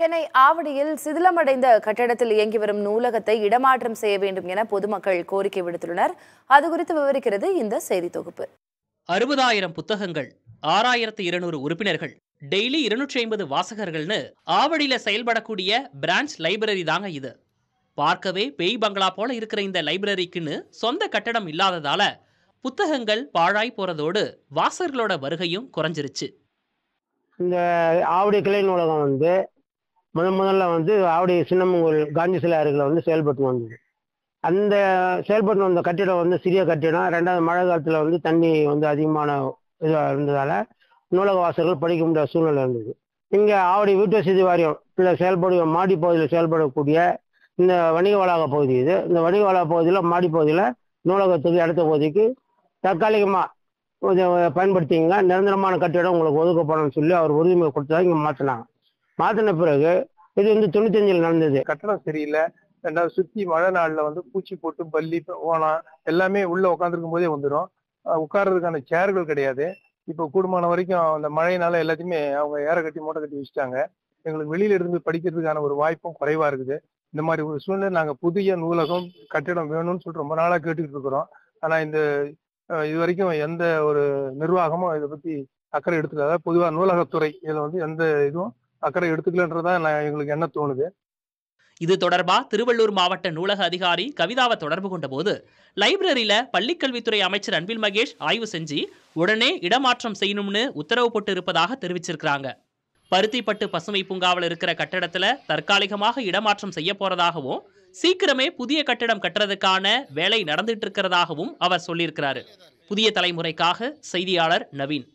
சென்னை ஆவடியில் சிதிலமடைந்த கட்டடத்தில் இயங்கி வரும் நூலகத்தை இடமாற்றம் செய்ய வேண்டும் என பொதுமக்கள் கோரிக்கை விடுத்துள்ளனர் அது குறித்து விவரிக்கிறது இந்த செய்தி தொகுப்பு அறுபதாயிரம் புத்தகங்கள் ஆறாயிரத்து இருநூறு உறுப்பினர்கள் டெய்லி இருநூற்றி ஐம்பது வாசகர்கள்னு ஆவடியில செயல்படக்கூடிய பிரான்ச் லைப்ரரி தாங்க இது பார்க்கவே பேய் பங்களா போல இருக்கிற இந்த லைப்ரரிக்குன்னு சொந்த கட்டடம் இல்லாததால புத்தகங்கள் பாழாய் போறதோடு வாசகர்களோட வருகையும் குறைஞ்சிருச்சு இந்த ஆவடி கிளை நூலகம் வந்து முதன் முதல்ல வந்து ஆவடி சின்னமங்கூர் காந்தி சிலை அருகில் வந்து செயல்பட்டு வந்தது அந்த செயல்பட்டு வந்த கட்டிடம் வந்து சிறிய கட்டிடம் ரெண்டாவது மழை காலத்தில் வந்து தண்ணி வந்து அதிகமான இதாக இருந்ததால் நூலக வாசகர்கள் படிக்க முடியாத சூழ்நிலை இருந்தது இங்கே ஆவடி வீட்டு வசதி வாரியம் இதில் செயல்படும் மாடி பகுதியில் செயல்படக்கூடிய இந்த வணிக வளாக பகுதி இது இந்த வணிக வளாக பகுதியில் மாடி பகுதியில் நூலகத்துக்கு இடத்த பகுதிக்கு தற்காலிகமாக கொஞ்சம் பயன்படுத்திங்க நிரந்தரமான கட்டிடம் உங்களுக்கு ஒதுக்கப்படணும்னு சொல்லி அவர் உறுதிமொழி கொடுத்தா இங்கே மாற்றினாங்க மாற்றின பிறகு இது வந்து தொண்ணூத்தஞ்சில் நடந்தது கட்டடம் சரியில்லை ரெண்டாவது சுத்தி மழை நாள்ல வந்து பூச்சி போட்டு பல்லி ஓனம் எல்லாமே உள்ள உட்காந்துருக்கும் போதே வந்துடும் உட்கார்றதுக்கான சேர்கள் கிடையாது இப்போ கூடுமான வரைக்கும் அந்த மழையினால எல்லாத்தையுமே அவங்க ஏற கட்டி மூட்டை கட்டி வச்சுட்டாங்க எங்களுக்கு வெளியில இருந்து படிக்கிறதுக்கான ஒரு வாய்ப்பும் குறைவா இருக்குது இந்த மாதிரி ஒரு சூழ்நிலை நாங்க புதிய நூலகம் கட்டிடம் வேணும்னு சொல்லிட்டு ரொம்ப நாளா கேட்டுக்கிட்டு இருக்கிறோம் ஆனா இந்த அஹ், இது வரைக்கும் எந்த ஒரு நிர்வாகமும் இதை பத்தி அக்கறை எடுத்துக்காத பொதுவா நூலகத்துறை இதுல வந்து எந்த இதுவும் அக்கறை எடுத்துக்கலன்றதான் நான் எங்களுக்கு என்ன தோணுது இது தொடர்பா திருவள்ளூர் மாவட்ட நூலக அதிகாரி கவிதாவை தொடர்பு கொண்டபோது லைப்ரரியில பள்ளிக்கல்வித்துறை அமைச்சர் அன்பில் மகேஷ் ஆய்வு செஞ்சு உடனே இடமாற்றம் செய்யணும்னு உத்தரவு போட்டு இருப்பதாக தெரிவிச்சிருக்கிறாங்க பருத்திப்பட்டு பசுமை பூங்காவில் இருக்கிற கட்டடத்துல தற்காலிகமாக இடமாற்றம் செய்ய போறதாகவும் சீக்கிரமே புதிய கட்டடம் கட்டுறதுக்கான வேலை நடந்துட்டு இருக்கிறதாகவும் அவர் சொல்லியிருக்கிறாரு புதிய தலைமுறைக்காக செய்தியாளர் நவீன்